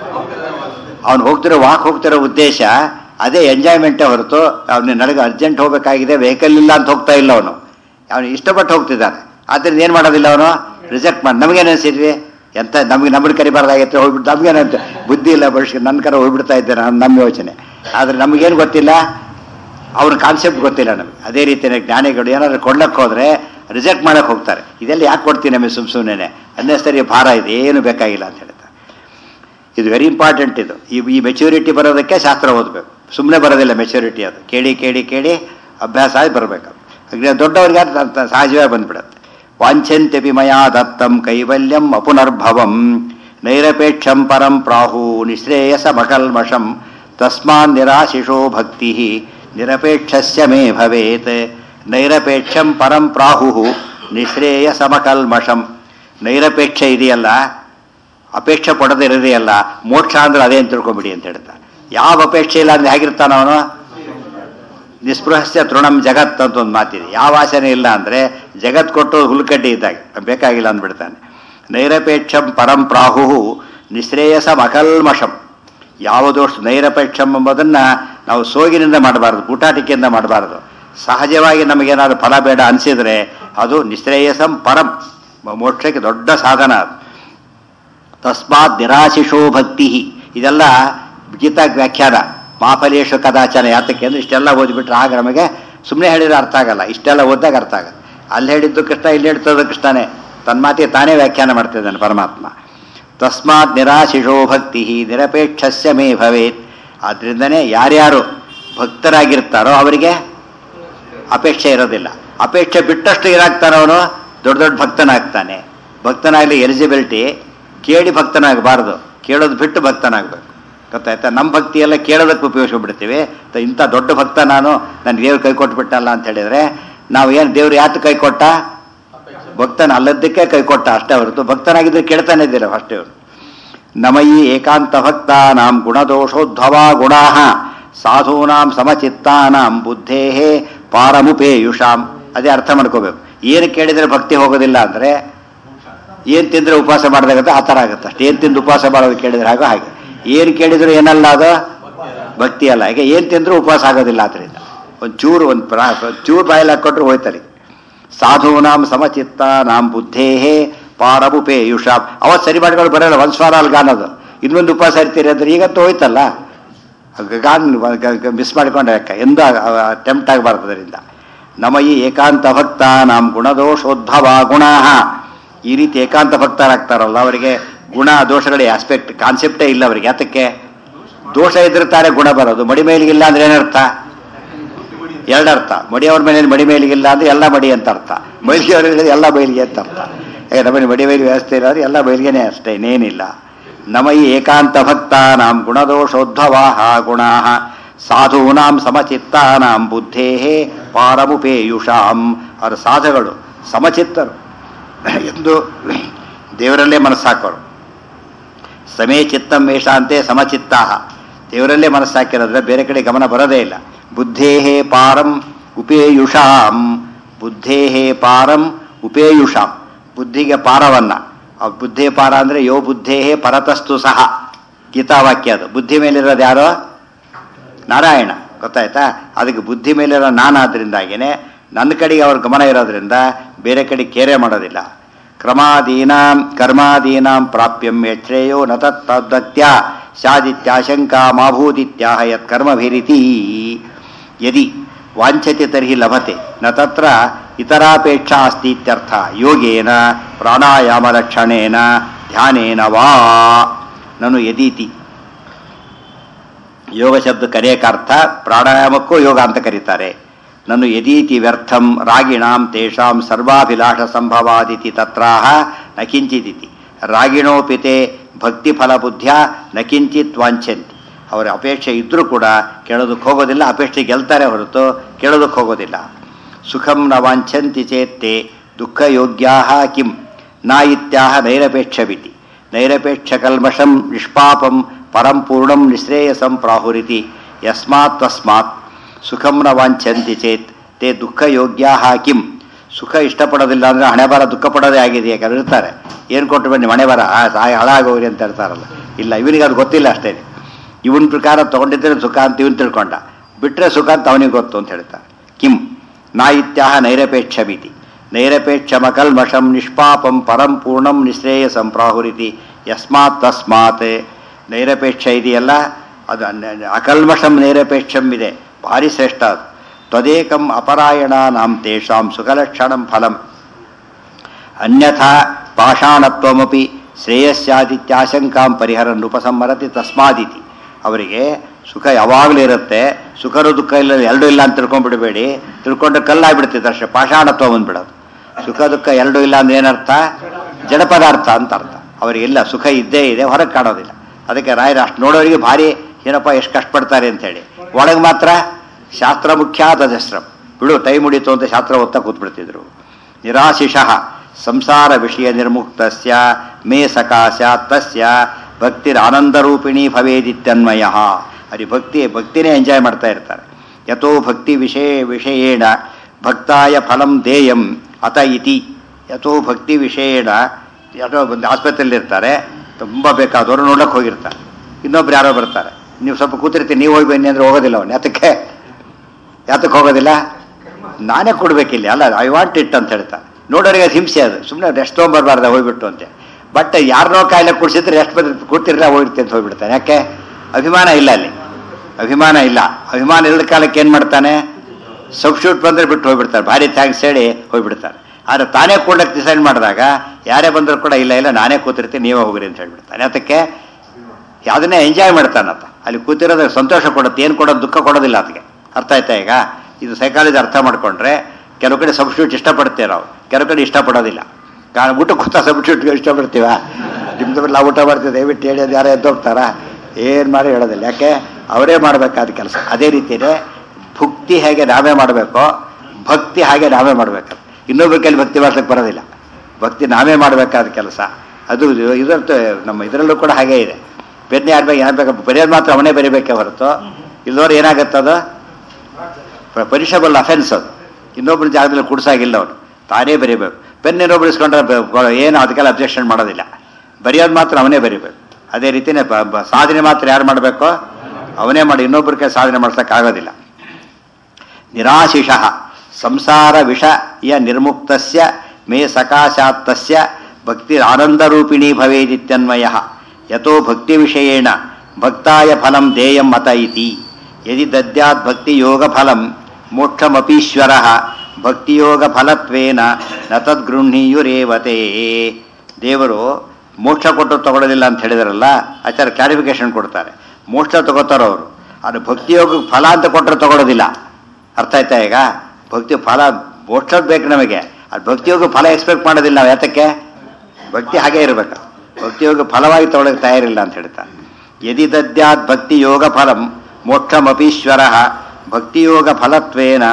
ಅವ್ನು ಹೋಗ್ತಿರೋ ವಾಕ್ ಹೋಗ್ತಿರೋ ಉದ್ದೇಶ ಅದೇ ಎಂಜಾಯ್ಮೆಂಟೇ ಹೊರತು ಅವನು ನನಗೆ ಅರ್ಜೆಂಟ್ ಹೋಗಬೇಕಾಗಿದೆ ವೆಹಿಕಲ್ ಇಲ್ಲ ಅಂತ ಹೋಗ್ತಾ ಇಲ್ಲ ಅವನು ಅವನು ಇಷ್ಟಪಟ್ಟು ಹೋಗ್ತಿದ್ದಾನೆ ಆದ್ದರಿಂದ ಏನು ಮಾಡೋದಿಲ್ಲ ಅವನು ರಿಜೆಕ್ಟ್ ಮಾಡಿ ನಮಗೇನು ಅನಿಸಿದ್ವಿ ಎಂತ ನಮಗೆ ನಮ್ಮನ್ನು ಕರಿಬಾರ್ದಾಗಿತ್ತು ಹೋಗ್ಬಿಟ್ಟು ನಮಗೇನಂತ ಬುದ್ಧಿ ಇಲ್ಲ ಬಳಸಿ ನನ್ನ ಕರ ಹೋಗ್ಬಿಡ್ತಾ ಇದ್ದೆ ನಾನು ನಮ್ಮ ಯೋಚನೆ ಆದರೆ ನಮಗೇನು ಗೊತ್ತಿಲ್ಲ ಅವ್ರ ಕಾನ್ಸೆಪ್ಟ್ ಗೊತ್ತಿಲ್ಲ ನಮಗೆ ಅದೇ ರೀತಿಯ ಜ್ಞಾನಿಗಳು ಏನಾದ್ರು ಕೊಳ್ಳಕ್ಕೆ ಹೋದರೆ ರಿಜೆಕ್ಟ್ ಮಾಡಕ್ಕೆ ಹೋಗ್ತಾರೆ ಇದೆಲ್ಲ ಯಾಕೆ ಕೊಡ್ತೀನಿ ನಮಗೆ ಸುಮ್ ಸುಮ್ಮನೆ ಅನ್ನೆಸರಿ ಭಾರ ಇದೆ ಏನು ಬೇಕಾಗಿಲ್ಲ ಅಂತ ಹೇಳ್ತಾರೆ ಇದು ವೆರಿ ಇಂಪಾರ್ಟೆಂಟ್ ಇದು ಈ ಈ ಮೆಚ್ಯೂರಿಟಿ ಬರೋದಕ್ಕೆ ಶಾಸ್ತ್ರ ಓದಬೇಕು ಸುಮ್ಮನೆ ಬರೋದಿಲ್ಲ ಮೆಚ್ಯೂರಿಟಿ ಅದು ಕೇಳಿ ಕೇಳಿ ಕೇಳಿ ಅಭ್ಯಾಸ ಆಗಿ ಬರಬೇಕು ಹಾಗೆ ದೊಡ್ಡವ್ರಿಗೆ ಅಂತ ಸಹಜವಾಗಿ ಬಂದ್ಬಿಡುತ್ತೆ ವಾಂಛಂತ್ಯಪಿ ಮಯಾ ದತ್ತಂ ಕೈವಲ್ಯಂ ಅಪುನರ್ಭವಂ ನೈರಪೇಕ್ಷಂ ಪರಂ ಪ್ರಾಹು ನಿಶ್ರೇಯಸ ಮಕಲ್ಮಷಂ ತಸ್ಮಾನ್ ನಿರಾಶಿಷೋ ಭಕ್ತಿ ನಿರಪೇಕ್ಷಸ್ಯ ಮೇ ಭವೇತ್ ನೈರಪೇಕ್ಷಂ ಪರಂ ಪ್ರಾಹು ನಿಶ್ರೇಯಸಮಕಲ್ಮಷಂ ನೈರಪೇಕ್ಷ ಇದೆಯಲ್ಲ ಅಪೇಕ್ಷೆ ಪಡದಿರೋದೆಯಲ್ಲ ಮೋಕ್ಷ ಅಂದ್ರೆ ಅದೇ ಅಂತ ತಿಳ್ಕೊಂಬಿಡಿ ಅಂತ ಹೇಳ್ತಾ ಯಾವ ಅಪೇಕ್ಷೆ ಇಲ್ಲ ಅಂದ್ರೆ ಹೇಗಿರ್ತಾನ ಅವನು ನಿಸ್ಪೃಹಸ್ಯ ತೃಣಂ ಜಗತ್ ಅಂತ ಒಂದು ಮಾತಿದೆ ಯಾವ ಆಸೆನೇ ಇಲ್ಲ ಅಂದರೆ ಜಗತ್ ಕೊಟ್ಟು ಹುಲ್ಕಡ್ಡಿ ಇದ್ದಾಗ ಬೇಕಾಗಿಲ್ಲ ಅಂದ್ಬಿಡ್ತಾನೆ ನೈರಪೇಕ್ಷಂ ಪರಂ ಪ್ರಾಹು ನಿಶ್ರೇಯಸಂ ಅಕಲ್ಮಷಂ ಯಾವ ದೋಷ ನೈರಪೇಕ್ಷಂ ಎಂಬುದನ್ನು ನಾವು ಸೋಗಿನಿಂದ ಮಾಡಬಾರ್ದು ಬೂಟಾಟಿಕೆಯಿಂದ ಮಾಡಬಾರ್ದು ಸಹಜವಾಗಿ ನಮಗೇನಾದ್ರು ಫಲ ಬೇಡ ಅನಿಸಿದರೆ ಅದು ನಿಶ್ರೇಯಸಂ ಪರಂ ಮೋಕ್ಷಕ್ಕೆ ದೊಡ್ಡ ಸಾಧನ ಅದು ತಸ್ಮಾತ್ ನಿರಾಶಿಷೋ ಭಕ್ತಿ ಇದೆಲ್ಲ ಗೀತಾ ವ್ಯಾಖ್ಯಾನ ಮಾಫಲೇಶು ಕದಾಚನ ಯಾತಕ್ಕೆ ಅಂದ್ರೆ ಇಷ್ಟೆಲ್ಲ ಓದಿಬಿಟ್ರೆ ಆಗ ನಮಗೆ ಸುಮ್ಮನೆ ಹೇಳಿದ್ರೆ ಅರ್ಥ ಆಗಲ್ಲ ಇಷ್ಟೆಲ್ಲ ಓದಿದಾಗ ಅರ್ಥ ಆಗಲ್ಲ ಅಲ್ಲಿ ಹೇಳಿದ್ದು ಕೃಷ್ಣ ಇಲ್ಲಿ ಹೇಳ್ತದ್ದು ಕೃಷ್ಣನೇ ತನ್ನ ಮಾತಿಗೆ ತಾನೇ ವ್ಯಾಖ್ಯಾನ ಮಾಡ್ತಿದ್ದಾನೆ ಪರಮಾತ್ಮ ತಸ್ಮಾತ್ ನಿರಾಶಿಷೋ ಭಕ್ತಿ ನಿರಪೇಕ್ಷಸ್ಯ ಮೇ ಭವೇತ್ ಆದ್ರಿಂದನೇ ಯಾರ್ಯಾರು ಭಕ್ತರಾಗಿರ್ತಾರೋ ಅವರಿಗೆ ಅಪೇಕ್ಷೆ ಇರೋದಿಲ್ಲ ಅಪೇಕ್ಷೆ ಬಿಟ್ಟಷ್ಟು ಏನಾಗ್ತಾನೆ ಅವನು ದೊಡ್ಡ ದೊಡ್ಡ ಭಕ್ತನಾಗ್ತಾನೆ ಭಕ್ತನಾಗಲಿ ಎಲಿಜಿಬಿಲಿಟಿ ಕೇಳಿ ಭಕ್ತನಾಗಬಾರ್ದು ಕೇಳೋದು ಬಿಟ್ಟು ಭಕ್ತನಾಗಬೇಕು ಗೊತ್ತಾಯ್ತಾ ನಮ್ಮ ಭಕ್ತಿ ಎಲ್ಲ ಕೇಳೋದಕ್ಕೆ ಉಪಯೋಗಿಸ್ಬಿಡ್ತೀವಿ ತ- ಇಂಥ ದೊಡ್ಡ ಭಕ್ತ ನಾನು ನನ್ನ ದೇವ್ರು ಕೈ ಕೊಟ್ಬಿಟ್ಟಲ್ಲ ಅಂತ ಹೇಳಿದ್ರೆ ನಾವು ಏನು ದೇವ್ರು ಯಾತು ಕೈ ಕೊಟ್ಟ ಭಕ್ತನ ಅಲ್ಲದಕ್ಕೆ ಕೈ ಕೊಟ್ಟ ಅಷ್ಟೇ ಹೊರತು ಭಕ್ತನಾಗಿದ್ರೆ ಕೇಳ್ತಾನೆ ಇದ್ದಿಲ್ಲ ಅಷ್ಟೇ ಅವರು ನಮಯಿ ಏಕಾಂತ ಭಕ್ತಾನಾಂ ಗುಣದೋಷೋದ್ಭವಾ ಗುಣಾ ಸಾಧೂನಾಂ ಸಮಚಿತ್ತಾನಾಂ ಬುದ್ಧೇ ಪಾರಮುಪೇಯುಷಾಂ ಅದೇ ಅರ್ಥ ಮಾಡ್ಕೋಬೇಕು ಏನು ಕೇಳಿದ್ರೆ ಭಕ್ತಿ ಹೋಗೋದಿಲ್ಲ ಅಂದರೆ ಏನು ತಿಂದರೆ ಉಪವಾಸ ಮಾಡಿದಾಗತ್ತೆ ಆ ಥರ ಆಗುತ್ತೆ ಅಷ್ಟೇ ಏನು ತಿಂದು ಉಪವಾಸ ಮಾಡೋದು ಕೇಳಿದ್ರೆ ಹಾಗೋ ಹಾಗೆ ಏನು ಕೇಳಿದ್ರು ಏನಲ್ಲ ಅದು ಭಕ್ತಿ ಅಲ್ಲ ಈಗ ಏನು ತಿಂದರೂ ಉಪವಾಸ ಆಗೋದಿಲ್ಲ ಅದರಿಂದ ಒಂದು ಚೂರು ಒಂದು ಪ್ರಾ ಚೂರು ಬಾಯಲ್ಲಿ ಹಾಕ್ಕೊಟ್ರು ಹೋಯ್ತಾರೆ ಸಾಧೂನಾಂ ಸಮಚಿತ್ತಾನಾಂ ಬುದ್ಧೇ ಪಾರಮುಪೇಯುಷಾಂ ಅವತ್ತು ಸರಿ ಮಾಡ್ಕೊಂಡು ಬರೋಲ್ಲ ಒಂದು ಸ್ವಾರ ಅಲ್ಲಿ ಗಾನದು ಇನ್ನೊಂದು ಉಪವಾಸ ಇರ್ತೀರಿ ಅಂದ್ರೆ ಈಗಂತೂ ಹೋಯ್ತಲ್ಲ ಗಾನ್ ಮಿಸ್ ಮಾಡಿಕೊಂಡೆ ಯಾಕ ಎಂದೂ ಟೆಂಪ್ಟ್ ಆಗಬಾರ್ದು ಅದರಿಂದ ನಮಯಿ ಏಕಾಂತ ಭಕ್ತ ನಾಂ ಗುಣದೋಷೋದ್ಭವ ಗುಣ ಈ ರೀತಿ ಏಕಾಂತ ಭಕ್ತರಾಗ್ತಾರಲ್ಲ ಅವರಿಗೆ ಗುಣ ದೋಷಗಳ ಆಸ್ಪೆಕ್ಟ್ ಕಾನ್ಸೆಪ್ಟೇ ಇಲ್ಲ ಅವರಿಗೆ ಯಾತಕ್ಕೆ ದೋಷ ಇದ್ರೆ ತಾನೇ ಗುಣ ಬರೋದು ಮಡಿ ಮೇಲಿಗಿಲ್ಲ ಅಂದ್ರೆ ಏನರ್ಥ ಎರಡರ್ಥ ಮಡಿಯವ್ರ ಮೇಲೆ ಮಡಿ ಮೇಲಿಗಿಲ್ಲ ಅಂದ್ರೆ ಎಲ್ಲ ಮಡಿ ಅಂತ ಅರ್ಥ ಮೈಲಿಗೆ ಅವ್ರಿಗೆ ಎಲ್ಲ ಬಯಲಿಗೆ ಅಂತ ಅರ್ಥ ಈಗ ನಮಗೆ ಮಡಿ ಮೇಲಿಗೆ ವ್ಯವಸ್ಥೆ ಇಲ್ಲ ಅಂದ್ರೆ ಎಲ್ಲ ಬಯಲಿಗೆನೇ ಅಷ್ಟೇ ಇನ್ನೇನಿಲ್ಲ ನಮಯಿ ಏಕಾಂತ ಭಕ್ತಾನಾಂ ಗುಣದೋಷೋದ್ಭವಾಹ ಗುಣಾ ಸಾಧೂನಾಂ ಸಮಚಿತ್ತಾನಾಂ ಬುದ್ಧೇ ಪಾರಮುಪೇಯುಷಾಂ ಅವರ ಸಾಧಗಳು ಸಮಚಿತ್ತರು ಎಂದು ದೇವರಲ್ಲೇ ಮನಸ್ಸಾಕೋರು ಸಮೇ ಚಿತ್ತಂ ಮೇಷಾಂತೆ ಸಮಚಿತ್ತಾ ದೇವರಲ್ಲೇ ಮನಸ್ಸಾಕಿರೋದ್ರೆ ಬೇರೆ ಕಡೆ ಗಮನ ಬರೋದೇ ಇಲ್ಲ ಬುದ್ಧೇಹೇ ಪಾರಂ ಉಪೇಯುಷಾಂ ಬುದ್ಧೇಹೇ ಪಾರಂ ಉಪೇಯುಷಾಂ ಬುದ್ಧಿಗೆ ಪಾರವನ್ನ ಆ ಬುದ್ಧಿ ಪಾರ ಅಂದರೆ ಯೋ ಬುದ್ಧೇಹೇ ಪರತಸ್ತು ಸಹ ಗೀತಾವಾಕ್ಯ ಅದು ಬುದ್ಧಿ ಮೇಲಿರೋದು ಯಾರೋ ನಾರಾಯಣ ಗೊತ್ತಾಯ್ತಾ ಅದಕ್ಕೆ ಬುದ್ಧಿ ಮೇಲಿರೋ ನಾನಾದ್ರಿಂದಾಗಿನೇ ನನ್ನ ಕಡೆಗೆ ಅವ್ರ ಗಮನ ಇರೋದ್ರಿಂದ ಬೇರೆ ಕಡೆ ಕೇರೆ ಮಾಡೋದಿಲ್ಲ ಕ್ರಮಾದೀನಾಂ ಕರ್ಮಾದೀನಾಂ ಪ್ರಾಪ್ಯಂ ಯಚ್ಛ್ರೇಯೋ ನ ತತ್ತದ್ವತ್ಯ ಸ್ಯಾದಿತ್ಯಾಶಂಕಾ ಮಾಭೂದಿತ್ಯಾಹ ಯತ್ ಕರ್ಮಭಿರಿತಿ ಯದಿ ವಾಂಛತಿ ತರ್ಹಿ ಲಭತೆ ನ ತತ್ರ ಇತರಾಪೇಕ್ಷಾ ಅಸ್ತಿ ಇತ್ಯರ್ಥ ಯೋಗೇನ ಪ್ರಾಣಾಯಾಮಲಕ್ಷಣೇನ ಧ್ಯಾನೇನ ವಾ ನನು ಯದೀತಿ ಯೋಗ ಶಬ್ದ ಕರೆಯಕ ಅರ್ಥ ಪ್ರಾಣಾಯಾಮಕ್ಕೂ ಯೋಗ ಅಂತ ಕರೀತಾರೆ ನನ್ನು ಯದೀತಿ ವ್ಯರ್ಥಂ ರಾಗಿಣಾಂ ತೇಷಾಂ ಸರ್ವಾಭಿಲಾಷ ಸಂಭವಾದಿತಿ ತತ್ರಾಹ ನ ಕಿಂಚಿದಿತಿ ರಾಗಿಣೋಪಿತೆ ಭಕ್ತಿ ಫಲಬುದ್ಧ್ಯ ನ ಕಿಂಚಿತ್ ವಾಂಛಂತಿ ಅವರ ಅಪೇಕ್ಷೆ ಇದ್ರೂ ಕೂಡ ಕೇಳೋದಕ್ಕೆ ಹೋಗೋದಿಲ್ಲ ಅಪೇಕ್ಷೆ ಗೆಲ್ತಾರೆ ಹೊರತು ಕೇಳೋದಕ್ಕೆ ಹೋಗೋದಿಲ್ಲ ಸುಖಂ ನ ವಾಂಛಂತಿ ಚೇತ್ತೆ ದುಃಖ ಯೋಗ್ಯಾ ಕಿಂ ನ ಇತ್ಯಾಹ ನೈರಪೇಕ್ಷವಿತಿ ನೈರಪೇಕ್ಷ ಕಲ್ಮಷಂ ನಿಷ್ಪಾಪಂ ಪರಂ ಪೂರ್ಣಂ ನಿಶ್ರೇಯಸಂ ಪ್ರಾಹುರಿತಿ ಯಸ್ಮಾತ್ ತಸ್ಮಾತ್ ಸುಖಂ ನ ವಾಂಛಂತಿ ಚೇತ್ ತೇ ದುಃಖ ಯೋಗ್ಯಾ ಕಿಂ ಸುಖ ಇಷ್ಟಪಡೋದಿಲ್ಲ ಅಂದ್ರೆ ಹಣೆ ಬರ ದುಃಖ ಪಡೋದೇ ಆಗಿದೆ ಯಾಕಂದ್ರೆ ಇರ್ತಾರೆ ಏನು ಕೊಟ್ಟು ಬನ್ನಿ ಮನೆ ಬರ ಆ ಸಾಯ ಹಾಳಾಗೋಗ್ರಿ ಅಂತ ಹೇಳ್ತಾರಲ್ಲ ಇಲ್ಲ ಇವನಿಗೆ ಅದು ಗೊತ್ತಿಲ್ಲ ಅಷ್ಟೇ ಇವನ್ ಪ್ರಕಾರ ತಗೊಂಡಿದ್ರೆ ಸುಖ ಅಂತ ಇವನ್ ತಿಳ್ಕೊಂಡ ಬಿಟ್ರೆ ಸುಖ ಅಂತ ಅವನಿಗೆ ಗೊತ್ತು ಅಂತ ಹೇಳ್ತಾರೆ ಕಿಂ ನಾ ಇತ್ಯಾಹ ನೈರಪೇಕ್ಷ ಭೀತಿ ನೈರಪೇಕ್ಷಮಕಲ್ಮಷಂ ನಿಷ್ಪಾಪಂ ಪರಂ ಪೂರ್ಣಂ ನಿಶ್ರೇಯಸಂ ಪ್ರಾಹುರಿತಿ ಯಸ್ಮಾತ್ ತಸ್ಮಾತ್ ನೈರಪೇಕ್ಷ ಇದೆಯಲ್ಲ ಅದು ಅನ್- ಅಕಲ್ಮಷಂ ನೈರಪೇಕ್ಷಂ ಇದೆ ಭಾರಿ ಶ್ರೇಷ್ಠ ಅದು ತ್ವದೇಕಂ ಅಪರಾಯಣ ನಾಂ ತೇಷಾಂ ಸುಖಲಕ್ಷಣಂ ಫಲಂ ಅನ್ಯಥಾ ಪಾಷಾಣತ್ವಮಪಿ ಶ್ರೇಯಸ್ಯಾದಿತ್ಯಾಶಂಕಾಂ ಪರಿಹರನ್ ಉಪಸಂಹರತಿ ತಸ್ಮಾದಿತಿ ಅವರಿಗೆ ಸುಖ ಯಾವಾಗಲೂ ಇರುತ್ತೆ ಸುಖರು ದುಃಖ ಇಲ್ಲ ಎರಡೂ ಇಲ್ಲ ಅಂತ ತಿಳ್ಕೊಂಡ್ಬಿಡಬೇಡಿ ತಿಳ್ಕೊಂಡ್ರೆ ಕಲ್ಲಾಗ್ಬಿಡ್ತೈತೆ ಅಷ್ಟೇ ಪಾಷಾಣತ್ವ ಬಂದ್ಬಿಡೋದು ಸುಖ ದುಃಖ ಎರಡೂ ಇಲ್ಲ ಅಂದ್ರೆ ಏನರ್ಥ ಜಡ ಪದಾರ್ಥ ಅಂತ ಅರ್ಥ ಅವರಿಗೆಲ್ಲ ಸುಖ ಇದ್ದೇ ಇದೆ ಹೊರಗೆ ಕಾಣೋದಿಲ್ಲ ಅದಕ್ಕೆ ರಾಯರು ಅಷ್ಟು ನೋಡೋರಿಗೆ ಭಾರಿ ಏನಪ್ಪ ಎಷ್ಟು ಕಷ್ಟಪಡ್ತಾರೆ ಅಂತೇಳಿ ಒಳಗೆ ಮಾತ್ರ ಶಾಸ್ತ್ರ ಮುಖ್ಯ ತಜಸ್ರಂ ಬಿಡು ಟೈಮ್ ಮುಡೀತು ಅಂತ ಶಾಸ್ತ್ರ ಓದ್ತಾ ಕೂತ್ಬಿಡ್ತಿದ್ರು ನಿರಾಶಿಷಃ ಸಂಸಾರ ವಿಷಯ ನಿರ್ಮುಕ್ತಸ್ಯ ಮೇ ಸಕಾಶ ತಸ್ಯ ಭಕ್ತಿರ ಆನಂದರೂಪಿಣಿ ಭವೇದಿತ್ಯನ್ವಯ ಅಲ್ಲಿ ಭಕ್ತಿ ಭಕ್ತಿನೇ ಎಂಜಾಯ್ ಮಾಡ್ತಾ ಇರ್ತಾರೆ ಯಥೋ ಭಕ್ತಿ ವಿಷಯ ವಿಷಯೇಣ ಭಕ್ತಾಯ ಫಲಂ ದೇಯಂ ಅತ ಇತಿ ಯಥೋ ಭಕ್ತಿ ವಿಷಯೇಣ ಯಾರೋ ಒಂದು ಆಸ್ಪತ್ರೆಯಲ್ಲಿ ಇರ್ತಾರೆ ತುಂಬ ಬೇಕಾದವರು ನೋಡಕ್ಕೆ ಹೋಗಿರ್ತಾರೆ ಇನ್ನೊಬ್ರು ಯಾರೋ ಬರ್ತಾರೆ ನೀವು ಸ್ವಲ್ಪ ಕೂತಿರ್ತೀರಿ ನೀವು ಹೋಗಿ ಬನ್ನಿ ಅಂದ್ರೆ ಹೋಗೋದಿಲ್ಲ ಅವನು ಯಾತಕ್ಕೆ ಯಾತಕ್ಕೆ ಹೋಗೋದಿಲ್ಲ ನಾನೇ ಕೊಡ್ಬೇಕಿಲ್ಲ ಅಲ್ಲ ಐ ವಾಂಟ್ ಇಟ್ ಅಂತ ಹೇಳ್ತಾರೆ ನೋಡೋರಿಗೆ ಅದು ಹಿಂಸೆ ಅದು ಸುಮ್ಮನೆ ರೆಸ್ಟ್ ತೊಗೊಂಬರ್ಬಾರ್ದ ಹೋಗ್ಬಿಟ್ಟು ಅಂತೆ ಬಟ್ ಯಾರನ್ನೋ ಕಾಯಿಲೆ ಕುಡಿಸಿದ್ರೆ ಎಷ್ಟು ಬಂದ್ರೆ ಕೂತಿರಲ್ಲ ಹೋಗಿರ್ತಿ ಅಂತ ಹೋಗ್ಬಿಡ್ತಾನೆ ಯಾಕೆ ಅಭಿಮಾನ ಇಲ್ಲ ಅಲ್ಲಿ ಅಭಿಮಾನ ಇಲ್ಲ ಅಭಿಮಾನ ಇಲ್ಲದ ಕಾಲಕ್ಕೆ ಏನು ಮಾಡ್ತಾನೆ ಸಬ್ಸ್ಟ್ಯೂಟ್ ಬಂದ್ರೆ ಬಿಟ್ಟು ಹೋಗ್ಬಿಡ್ತಾರೆ ಭಾರಿ ಥ್ಯಾಂಕ್ಸ್ ಹೇಳಿ ಹೋಗ್ಬಿಡ್ತಾರೆ ಆದರೆ ತಾನೇ ಕೂಡಕ್ಕೆ ಡಿಸೈಡ್ ಮಾಡಿದಾಗ ಯಾರೇ ಬಂದರೂ ಕೂಡ ಇಲ್ಲ ಇಲ್ಲ ನಾನೇ ಕೂತಿರ್ತೀನಿ ನೀವೇ ಹೋಗ್ರಿ ಅಂತ ಹೇಳ್ಬಿಡ್ತಾನೆ ಅದಕ್ಕೆ ಅದನ್ನೇ ಎಂಜಾಯ್ ಮಾಡ್ತಾನಂತ ಅಲ್ಲಿ ಕೂತಿರೋದು ಸಂತೋಷ ಕೊಡುತ್ತೆ ಏನು ಕೊಡೋದು ದುಃಖ ಕೊಡೋದಿಲ್ಲ ಅದಕ್ಕೆ ಅರ್ಥ ಆಯ್ತಾ ಈಗ ಇದು ಸೈಕಾಲಜಿ ಅರ್ಥ ಮಾಡ್ಕೊಂಡ್ರೆ ಕೆಲವು ಕಡೆ ಸಬ್ಸ್ಟ್ಯೂಟ್ ಇಷ್ಟಪಡ್ತೇವೆ ನಾವು ಕೆಲವು ಕಡೆ ಇಷ್ಟಪಡೋದಿಲ್ಲ ಕಾರಣ ಊಟ ಕೂತ ಸಬ್ಸ್ಟ್ಯೂಟ್ ಇಷ್ಟಪಡ್ತೀವ ನಿಮ್ದು ನಾವು ಊಟ ಮಾಡ್ತೀವಿ ದಯವಿಟ್ಟು ಹೇಳಿ ಅದು ಯಾರೋ ಎದ್ದೋಗ್ತಾರಾ ಏನು ಮಾಡಿ ಹೇಳೋದಿಲ್ಲ ಯಾಕೆ ಅವರೇ ಮಾಡಬೇಕಾದ ಕೆಲಸ ಅದೇ ರೀತಿಯೇ ಭುಕ್ತಿ ಹೇಗೆ ನಾವೇ ಮಾಡಬೇಕೋ ಭಕ್ತಿ ಹಾಗೆ ನಾವೇ ಮಾಡಬೇಕು ಇನ್ನೊಬ್ಬರ ಕೈಲಿ ಭಕ್ತಿ ಮಾಡ್ಲಿಕ್ಕೆ ಬರೋದಿಲ್ಲ ಭಕ್ತಿ ನಾವೇ ಮಾಡಬೇಕಾದ ಕೆಲಸ ಅದು ಇದರ್ಥ ನಮ್ಮ ಇದರಲ್ಲೂ ಕೂಡ ಹಾಗೇ ಇದೆ ಪೆನ್ ಯಾರು ಬೇಕು ಯಾರು ಬೇಕು ಬರೆಯೋದು ಮಾತ್ರ ಅವನೇ ಬರೀಬೇಕೇ ಹೊರತು ಇಲ್ಲದವ್ರು ಏನಾಗುತ್ತದು ಪನಿಷಬಲ್ ಅಫೆನ್ಸ್ ಅದು ಇನ್ನೊಬ್ಬರ ಜಾಗದಲ್ಲಿ ಕುಡ್ಸಾಗಿಲ್ಲ ಅವನು ತಾನೇ ಬರೀಬೇಕು ಪೆನ್ ಇನ್ನೊಬ್ರು ಇಸ್ಕೊಂಡ್ರೆ ಬ- ಏನು ಅದಕ್ಕೆಲ್ಲ ಅಬ್ಜೆಕ್ಷನ್ ಮಾಡೋದಿಲ್ಲ ಬರೆಯೋದು ಮಾತ್ರ ಅವನೇ ಬರೀಬೇಕು ಅದೇ ರೀತಿನೇ ಬ- ಬ- ಸಾಧನೆ ಮಾತ್ರ ಯಾರು ಮಾಡಬೇಕೋ ಅವನೇ ಮಾಡಿ ಇನ್ನೊಬ್ಬರ ಕೈ ಸಾಧನೆ ಮಾಡ್ಸೋಕ್ಕಾಗೋದಿಲ್ಲ ನಿರಾಶಿಷಃ ಸಂಸಾರ ವಿಷಯ ನಿರ್ಮುಕ್ತಸ್ಯ ಮೇ ಸಕಾಶಾತ್ತಸ್ಯ ಭಕ್ತಿ ಆನಂದರೂಪಿಣಿ ಭವೇದಿತ್ಯನ್ವಯ ಯಥೋ ಭಕ್ತಿ ವಿಷಯೇಣ ಭಕ್ತಾಯ ಫಲಂ ದೇಯಂ ಮತ ಇತಿ ಯದಿ ದದ್ಯಾತ್ ಭಕ್ತಿ ಯೋಗ ಫಲಂ ಮೋಕ್ಷಮಪೀಶ್ವರ ಭಕ್ತಿಯೋಗ ಫಲತ್ವೇನ ನ ತದ್ಗೃಹ್ಣೀಯುರೇವತೆ ದೇವರು ಮೋಕ್ಷ ಕೊಟ್ಟು ತಗೊಳ್ಳೋದಿಲ್ಲ ಅಂತ ಹೇಳಿದಾರಲ್ಲ ಆಚಾರ್ಯ ಕ್ಲಾರಿಫಿಕೇಶನ್ ಕೊಡ್ತಾರೆ ಮೋಕ್ಷ ತಗೋತಾರೋ ಅವರು ಅದು ಭಕ್ತಿಯೋಗ ಫಲ ಅಂತ ಕೊಟ್ಟರೆ ತಗೊಳ್ಳೋದಿಲ್ಲ ಅರ್ಥ ಆಯ್ತಾ ಈಗ ಭಕ್ತಿ ಫಲ ಮೋಕ್ಷ ಬೇಕು ನಮಗೆ ಅದು ಭಕ್ತಿಯೋಗ ಫಲ ಎಕ್ಸ್ಪೆಕ್ಟ್ ಮಾಡೋದಿಲ್ಲ ನಾವು ಯಾತಕ್ಕೆ ಭಕ್ತಿ ಹಾಗೆ ಇರಬೇಕು ಭಕ್ತಿಯೋಗ ಫಲವಾಗಿ ತಗೊಳ್ಳೋಕೆ ತಯಾರಿಲ್ಲ ಅಂತ ಹೇಳ್ತಾರೆ ಯದಿ ದದ್ಯಾತ್ ಭಕ್ತಿ ಯೋಗ ಫಲಂ ಮೋಕ್ಷಮಪೀಶ್ವರ ಭಕ್ತಿಯೋಗ ಫಲತ್ವೇನ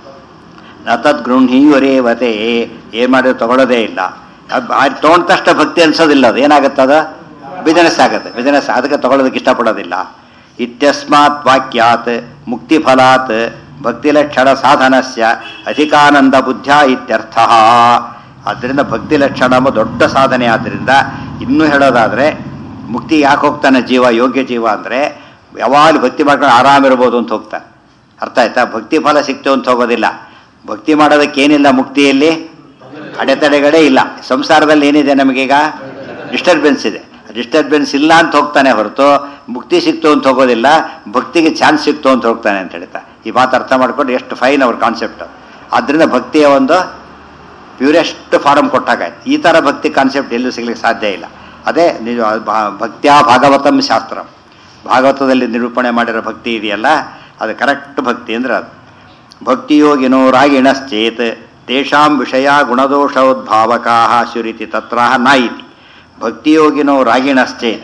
ನ ತದ್ಗೃಹೀಯುರೇವತೆ ಏನು ಮಾಡಿದ್ರು ತಗೊಳ್ಳೋದೇ ಇಲ್ಲ ಅದು ತೊಗೊಂಡ ತಕ್ಷಣ ಭಕ್ತಿ ಅನ್ಸೋದಿಲ್ಲ ಅದು ಏನಾಗುತ್ತದ ಬಿಸಿನೆಸ್ ಆಗುತ್ತೆ ಬಿಸಿನೆಸ್ ಅದಕ್ಕೆ ತಗೊಳ್ಳೋದಕ್ಕೆ ಇಷ್ಟಪಡೋದಿಲ್ಲ ಇತ್ಯಸ್ಮಾತ್ ವಾಕ್ಯಾತ್ ಮುಕ್ತಿಫಲಾತ್ ಭಕ್ತಿಲಕ್ಷಣ ಸಾಧನಸ್ಯ ಅಧಿಕಾನಂದ ಬುದ್ಧ ಇತ್ಯರ್ಥ ಆದ್ದರಿಂದ ಭಕ್ತಿ ಲಕ್ಷಣ ಎಂಬ ದೊಡ್ಡ ಸಾಧನೆ ಆದ್ದರಿಂದ ಇನ್ನೂ ಹೇಳೋದಾದರೆ ಮುಕ್ತಿ ಯಾಕೆ ಹೋಗ್ತಾನೆ ಜೀವ ಯೋಗ್ಯ ಜೀವ ಅಂದರೆ ಯಾವಾಗಲೂ ಭಕ್ತಿ ಮಾಡ್ಕೊಂಡು ಆರಾಮಿರ್ಬೋದು ಅಂತ ಹೋಗ್ತಾನೆ ಅರ್ಥ ಆಯ್ತಾ ಭಕ್ತಿ ಫಲ ಸಿಕ್ತು ಅಂತ ಹೋಗೋದಿಲ್ಲ ಭಕ್ತಿ ಮಾಡೋದಕ್ಕೆ ಏನಿಲ್ಲ ಮುಕ್ತಿಯಲ್ಲಿ ಅಡೆತಡೆಗಳೇ ಇಲ್ಲ ಸಂಸಾರದಲ್ಲಿ ಏನಿದೆ ನಮಗೀಗ ಡಿಸ್ಟರ್ಬೆನ್ಸ್ ಇದೆ ಡಿಸ್ಟರ್ಬೆನ್ಸ್ ಇಲ್ಲ ಅಂತ ಹೋಗ್ತಾನೆ ಹೊರತು ಮುಕ್ತಿ ಸಿಕ್ತು ಅಂತ ಹೋಗೋದಿಲ್ಲ ಭಕ್ತಿಗೆ ಚಾನ್ಸ್ ಸಿಕ್ತು ಅಂತ ಹೋಗ್ತಾನೆ ಅಂತ ಹೇಳ್ತಾ ಈ ಮಾತು ಅರ್ಥ ಮಾಡ್ಕೊಂಡು ಎಷ್ಟು ಫೈನ್ ಅವ್ರ ಕಾನ್ಸೆಪ್ಟ್ ಆದ್ದರಿಂದ ಭಕ್ತಿಯ ಒಂದು ಪ್ಯೂರೆಸ್ಟ್ ಫಾರಮ್ ಕೊಟ್ಟಾಗಾಯ್ತು ಈ ಥರ ಭಕ್ತಿ ಕಾನ್ಸೆಪ್ಟ್ ಎಲ್ಲೂ ಸಿಗ್ಲಿಕ್ಕೆ ಸಾಧ್ಯ ಇಲ್ಲ ಅದೇ ನಿಜ ಭಾ- ಭಕ್ತ್ಯಾ ಭಾಗವತಂ ಶಾಸ್ತ್ರ ಭಾಗವತದಲ್ಲಿ ನಿರೂಪಣೆ ಮಾಡಿರೋ ಭಕ್ತಿ ಇದೆಯಲ್ಲ ಅದು ಕರೆಕ್ಟ್ ಭಕ್ತಿ ಅಂದ್ರೆ ಅದು ಭಕ್ತಿಯೋಗಿನೋ ರಾಗಿಣಶ್ಚೇತ್ ತೇಷಾಂ ವಿಷಯ ಗುಣದೋಷೋದ್ಭಾವಕಾ ಶುರಿತಿ ತತ್ರ ನ ಇತಿ ಭಕ್ತಿಯೋಗಿನೋ ರಾಗಿಣಶ್ಚೇತ್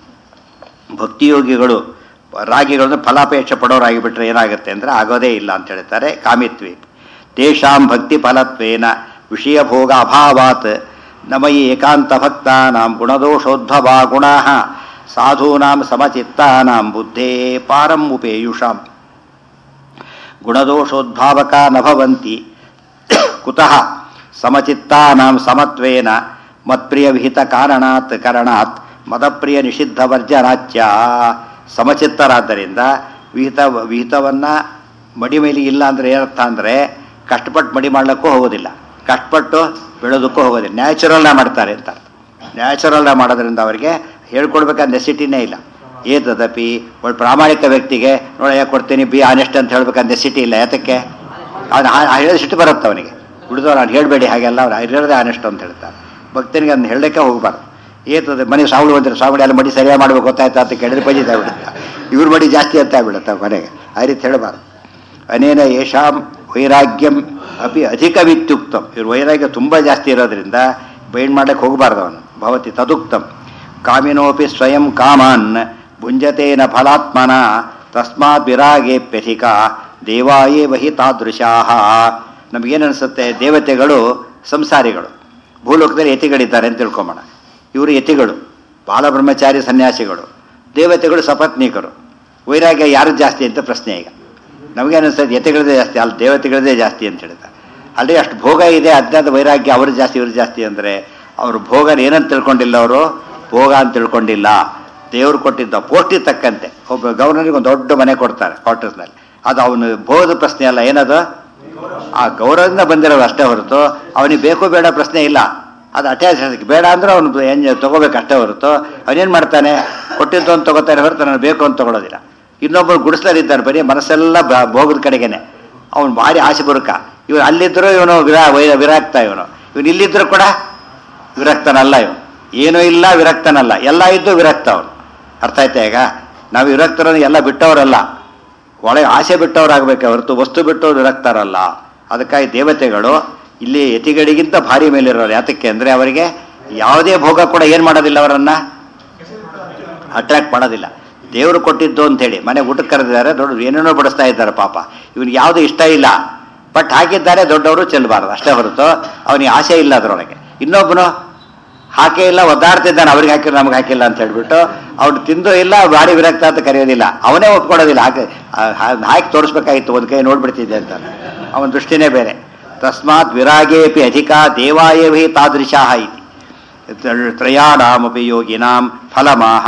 ಭಕ್ತಿಯೋಗಿಗಳು ರಾಗಿಗಳನ್ನು ಫಲಾಪೇಕ್ಷೆ ಪಡೋರಾಗಿಬಿಟ್ರೆ ಏನಾಗುತ್ತೆ ಅಂದರೆ ಆಗೋದೇ ಇಲ್ಲ ಅಂತ ಹೇಳ್ತಾರೆ ಕಾಮಿತ್ವಿ ತೇಷಾಂ ಭಕ್ತಿ ಫಲತ್ವೇನ ವಿಷಯ ಭೋಗ ಅಭಾವಾತ್ ನಮಯಿ ಏಕಾಂತ ಭಕ್ತಾನಾಂ ಗುಣದೋಷೋದ್ಭವ ಗುಣಾ ಸಾಧೂನಾಂ ಸಮಚಿತ್ತಾನಾಂ ಬುದ್ಧೇ ಪಾರಂ ಉಪೇಯುಷಾಂ ಗುಣದೋಷೋದ್ಭಾವಕ ನ ಭವಂತಿ ಕುತಃ ಸಮಚಿತ್ತಾನಾಂ ಸಮತ್ವೇನ ಮತ್ಪ್ರಿಯ ವಿಹಿತ ಕಾರಣಾತ್ ಕರಣಾತ್ ಮದಪ್ರಿಯ ನಿಷಿದ್ಧ ವರ್ಜನಾಚ್ಯ ಸಮಚಿತ್ತರಾದ್ದರಿಂದ ವಿಹಿತ ವಿಹಿತವನ್ನು ಮಡಿ ಮೇಲೆ ಇಲ್ಲ ಅಂದರೆ ಏನರ್ಥ ಅಂದರೆ ಕಷ್ಟಪಟ್ಟು ಮಡಿ ಮಾಡ್ಲಿಕ್ಕೂ ಹೋಗೋದಿಲ್ಲ ಕಷ್ಟಪಟ್ಟು ಬೆಳೋದಕ್ಕೂ ಹೋಗೋದಿಲ್ಲ ನ್ಯಾಚುರಲ್ನ ಮಾಡ್ತಾರೆ ಅಂತ ನ್ಯಾಚುರಲ್ನ ಮಾಡೋದ್ರಿಂದ ಅವರಿಗೆ ಹೇಳ್ಕೊಡ್ಬೇಕಾದ ನೆಸಿಟಿನೇ ಇಲ್ಲ ಏತದಪಿ ಒಳ್ಳೆ ಪ್ರಾಮಾಣಿಕ ವ್ಯಕ್ತಿಗೆ ನೋಡಿ ಯಾಕೆ ಕೊಡ್ತೀನಿ ಬಿ ಆನೆಸ್ಟ್ ಅಂತ ಹೇಳ್ಬೇಕಾದ ನೆಸಿಟಿ ಇಲ್ಲ ಯಾತಕ್ಕೆ ಅವನು ಹೇಳಿದ ಸಿಟ್ಟು ಬರುತ್ತೆ ಅವನಿಗೆ ಉಳಿದವ್ರು ನಾನು ಹೇಳಬೇಡಿ ಹಾಗೆಲ್ಲ ಅವ್ರು ಇರೋದೇ ಆನೆಸ್ಟ್ ಅಂತ ಹೇಳ್ತಾರೆ ಭಕ್ತನಿಗೆ ಅದನ್ನ ಹೇಳಲಿಕ್ಕೆ ಹೋಗಬಾರ್ದು ಏತದೆ ಮನೆ ಸಾವಳು ಬಂದರೆ ಸಾವಳಿ ಎಲ್ಲ ಮಡಿ ಸರಿಯಾಗಿ ಮಾಡ್ಬೇಕು ಗೊತ್ತಾಯ್ತಾ ಅಂತ ಕೇಳಿದ್ರೆ ಬಜಿತಾ ಬಿಡುತ್ತೆ ಇವ್ರ ಮಡಿ ಜಾಸ್ತಿ ಅಂತ ಆಗ್ಬಿಡುತ್ತೆ ಕೊನೆಗೆ ಆ ರೀತಿ ಹೇಳಬಾರ್ದು ಅನೇನ ಯಶಾಂ ವೈರಾಗ್ಯಂ ಅಪಿ ಅಧಿಕವಿತ್ಯುಕ್ತಂ ಇವ್ರ ವೈರಾಗ್ಯ ತುಂಬ ಜಾಸ್ತಿ ಇರೋದ್ರಿಂದ ಬೈಂಡ್ ಮಾಡಕ್ಕೆ ಹೋಗಬಾರ್ದು ಅವನು ಭವತಿ ತದುಕ್ತಂ ಕಾಮಿನೋಪಿ ಸ್ವಯಂ ಕಾಮಾನ್ ಭುಂಜತೇನ ಫಲಾತ್ಮನ ತಸ್ಮಾತ್ ವಿರಾಗೇಪ್ಯಧಿಕ ದೇವಾಯೇ ವಹಿ ತಾದೃಶಾ ನಮಗೇನನ್ಸುತ್ತೆ ದೇವತೆಗಳು ಸಂಸಾರಿಗಳು ಭೂಲೋಕದಲ್ಲಿ ಯತಿಗಳಿದ್ದಾರೆ ಅಂತ ತಿಳ್ಕೊಂಬೋಣ ಇವರು ಯತಿಗಳು ಬಾಲಬ್ರಹ್ಮಚಾರಿ ಸನ್ಯಾಸಿಗಳು ದೇವತೆಗಳು ಸಪತ್ನೀಕರು ವೈರಾಗ್ಯ ಯಾರು ಜಾಸ್ತಿ ಅಂತ ಪ್ರಶ್ನೆ ಈಗ ನಮಗೇನಿಸ್ತದೆ ಯತಿಗಳದೇ ಜಾಸ್ತಿ ಅಲ್ಲಿ ದೇವತೆಗಳದೇ ಜಾಸ್ತಿ ಅಂತ ಹೇಳ್ತಾರೆ ಅಲ್ಲಿ ಅಷ್ಟು ಭೋಗ ಇದೆ ಅಜ್ಞಾತ ವೈರಾಗ್ಯ ಅವರು ಜಾಸ್ತಿ ಇವರು ಜಾಸ್ತಿ ಅಂದರೆ ಅವರು ಭೋಗನ ಏನಂತ ತಿಳ್ಕೊಂಡಿಲ್ಲ ಅವರು ಭೋಗ ಅಂತ ತಿಳ್ಕೊಂಡಿಲ್ಲ ದೇವರು ಕೊಟ್ಟಿದ್ದ ಪೋಸ್ಟಿಗೆ ತಕ್ಕಂತೆ ಒಬ್ಬ ಗವರ್ನರಿಗೆ ಒಂದು ದೊಡ್ಡ ಮನೆ ಕೊಡ್ತಾರೆ ಕ್ವಾರ್ಟರ್ಸ್ನಲ್ಲಿ ಅದು ಅವನು ಭೋಗದ ಪ್ರಶ್ನೆ ಅಲ್ಲ ಏನದು ಆ ಗೌರವದಿಂದ ಬಂದಿರೋದು ಅಷ್ಟೇ ಹೊರತು ಅವನಿಗೆ ಬೇಕು ಬೇಡ ಪ್ರಶ್ನೆ ಇಲ್ಲ ಅದು ಅಟ್ಯಾಚ್ ಅದಕ್ಕೆ ಬೇಡ ಅಂದ್ರೆ ಅವನು ಏನ್ ತಗೋಬೇಕು ಅಷ್ಟೇ ಹೊರತು ಅವನೇನು ಮಾಡ್ತಾನೆ ಕೊಟ್ಟಿದ್ದು ಅಂತ ತಗೋತಾನೆ ಹೊರತು ನಾನು ಬೇಕು ಅಂತ ತಗೊಳ್ಳೋದಿಲ್ಲ ಇನ್ನೊಬ್ಬರು ಗುಡಿಸ್ಲಾರಿದ್ದಾನೆ ಬರೀ ಮನಸ್ಸೆಲ್ಲ ಬ- ಭೋಗದ ಕಡೆಗೇನೆ ಅವ್ನು ಭಾರಿ ಆಸೆ ಬರುಕ ಇವನು ಅಲ್ಲಿದ್ದರೂ ಇವನು ವಿರಾ ವೈ- ವಿರಾಕ್ತ ಇವನು ಇವನು ಇಲ್ಲಿದ್ದರೂ ಕೂಡ ವಿರಕ್ತನಲ್ಲ ಇವನು ಏನೂ ಇಲ್ಲ ವಿರಕ್ತನಲ್ಲ ಎಲ್ಲ ಇದ್ದು ವಿರಕ್ತ ಅವನು ಅರ್ಥ ಆಯ್ತಾ ಈಗ ನಾವು ವಿರಕ್ತರನ್ನು ಎಲ್ಲ ಬಿಟ್ಟವರಲ್ಲ ಒಳಗೆ ಆಸೆ ಬಿಟ್ಟವರಾಗಬೇಕೆ ಹೊರತು ವಸ್ತು ಬಿಟ್ಟವ್ರು ವಿರಕ್ತರಲ್ಲ ಅದಕ್ಕಾಗಿ ದೇವತೆಗಳು ಇಲ್ಲಿ ಯತಿಗಳಿಗಿಂತ ಭಾರಿ ಮೇಲಿರೋರು ಯಾತಕ್ಕೆ ಅಂದರೆ ಅವರಿಗೆ ಯಾವುದೇ ಭೋಗ ಕೂಡ ಏನು ಮಾಡೋದಿಲ್ಲ ಅವರನ್ನು ಅಟ್ರಾಕ್ಟ್ ಮಾಡೋದಿಲ್ಲ ದೇವರು ಕೊಟ್ಟಿದ್ದು ಅಂತೇಳಿ ಮನೆ ಊಟಕ್ಕೆ ಕರೆದಿದ್ದಾರೆ ದೊಡ್ಡ ಏನೇನೋ ಬಡಿಸ್ತಾ ಇದ್ದಾರೆ ಪಾಪ ಇವನಿಗೆ ಯಾವುದು ಇಷ್ಟ ಇಲ್ಲ ಬಟ್ ಹಾಕಿದ್ದಾರೆ ದೊಡ್ಡವರು ಚೆಲ್ಲಬಾರ್ದು ಅಷ್ಟೇ ಹೊರತು ಅವನಿಗೆ ಆಸೆ ಇಲ್ಲ ಅದರೊಳಗೆ ಇನ್ನೊಬ್ಬನು ಹಾಕೇ ಇಲ್ಲ ಒದ್ದಾಡ್ತಿದ್ದಾನೆ ಅವ್ರಿಗೆ ಹಾಕಿಲ್ಲ ನಮ್ಗೆ ಹಾಕಿಲ್ಲ ಅಂತ ಹೇಳ್ಬಿಟ್ಟು ಅವ್ನು ತಿಂದು ಇಲ್ಲ ಬಾಡಿ ವಿರಕ್ತ ಅಂತ ಕರೆಯೋದಿಲ್ಲ ಅವನೇ ಒಪ್ಕೊಳ್ಳೋದಿಲ್ಲ ಹಾಕಿ ಆ- ಹಾ- ಹಾಕಿ ತೋರಿಸ್ಬೇಕಾಗಿತ್ತು ಒಂದು ಕೈ ನೋಡ್ಬಿಡ್ತಿದ್ದೆ ಅಂತ ಅವನ ದೃಷ್ಟಿನೇ ಬೇರೆ ತಸ್ಮಾತ್ ವಿರಾಗೇಪಿ ಅಧಿಕ ದೇವಾಯೇ ತಾದೃಶಾಹ ಇತಿ ತ್ರಯಾಣಾಮಪಿ ಯೋಗಿನಾಂ ಫಲಮಾಹ